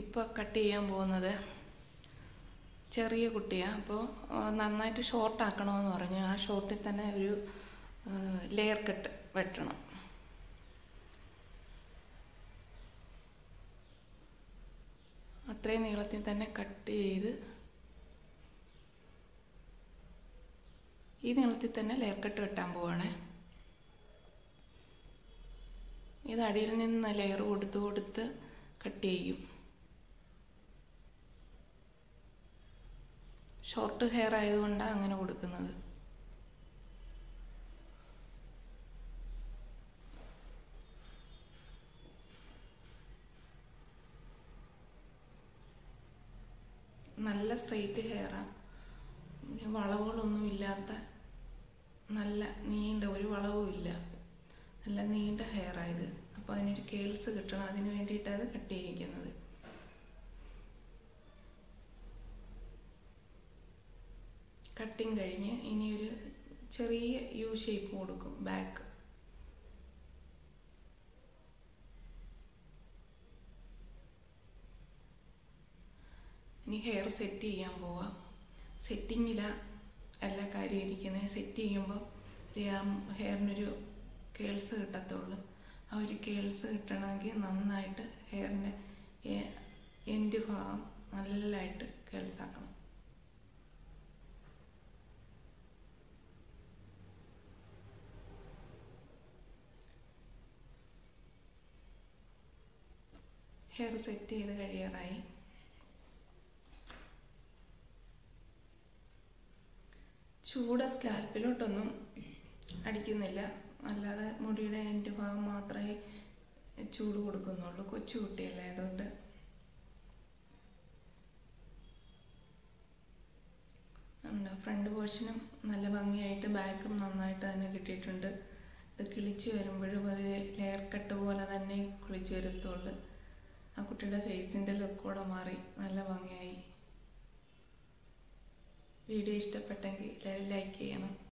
ഇപ്പോൾ കട്ട് ചെയ്യാൻ പോകുന്നത് ചെറിയ കുട്ടിയാണ് അപ്പോൾ നന്നായിട്ട് ഷോർട്ട് ആക്കണമെന്ന് പറഞ്ഞു ആ ഷോർട്ടിൽ തന്നെ ഒരു ലെയർ കട്ട് വെട്ടണം അത്രയും നീളത്തിൽ തന്നെ കട്ട് ചെയ്ത് ഈ നീളത്തിൽ തന്നെ ലെയർ കട്ട് വെട്ടാൻ പോവാണേ ഇത് അടിയിൽ നിന്ന് ലെയർ കൊടുത്ത് കൊടുത്ത് കട്ട് ചെയ്യും ഷോർട്ട് ഹെയർ ആയതുകൊണ്ടാണ് അങ്ങനെ കൊടുക്കുന്നത് നല്ല സ്ട്രെയിറ്റ് ഹെയറാണ് വളവുകളൊന്നും ഇല്ലാത്ത നല്ല നീണ്ട ഒരു വളവും ഇല്ല നല്ല നീണ്ട ഹെയറായത് അപ്പോൾ അതിനൊരു കേൾസ് കിട്ടണം അതിന് വേണ്ടിയിട്ടാണ് അത് കട്ട് ചെയ്യിക്കുന്നത് കട്ടിങ് കഴിഞ്ഞ് ഇനി ഒരു ചെറിയ യു ഷേപ്പ് കൊടുക്കും ബാക്ക് ഇനി ഹെയർ സെറ്റ് ചെയ്യാൻ പോവാം സെറ്റിങ്ങിലാണ് എല്ലാ കാര്യവും ഇരിക്കുന്നത് സെറ്റ് ചെയ്യുമ്പോൾ ഹെയറിനൊരു കേൾസ് കിട്ടത്തുള്ളൂ ആ ഒരു കേൾസ് കിട്ടണമെങ്കിൽ നന്നായിട്ട് ഹെയറിൻ്റെ എൻഡ് ഭാഗം നല്ലതായിട്ട് കേൾസാക്കണം ഹെയർ സെറ്റ് ചെയ്ത് കഴിയാറായി ചൂട് സ്കാൽപ്പിലോട്ടൊന്നും അടിക്കുന്നില്ല അല്ലാതെ മുടിയുടെ എൻ്റെ ഭാഗം മാത്രമേ ചൂട് കൊടുക്കുന്നുള്ളൂ കൊച്ചു കുട്ടിയല്ലേ അതുകൊണ്ട് ഉണ്ട് ഫ്രണ്ട് പോർഷനും നല്ല ഭംഗിയായിട്ട് ബാക്കും നന്നായിട്ട് തന്നെ കിട്ടിയിട്ടുണ്ട് ഇത് കിളിച്ച് വരുമ്പോഴും ഒരു ലെയർ കട്ട് പോലെ തന്നെ കിളിച്ച് വരത്തുള്ളൂ ആ കുട്ടിയുടെ ഫേസിൻ്റെ ലുക്കൂടെ മാറി നല്ല ഭംഗിയായി വീഡിയോ ഇഷ്ടപ്പെട്ടെങ്കിൽ ലൈക്ക് ചെയ്യണം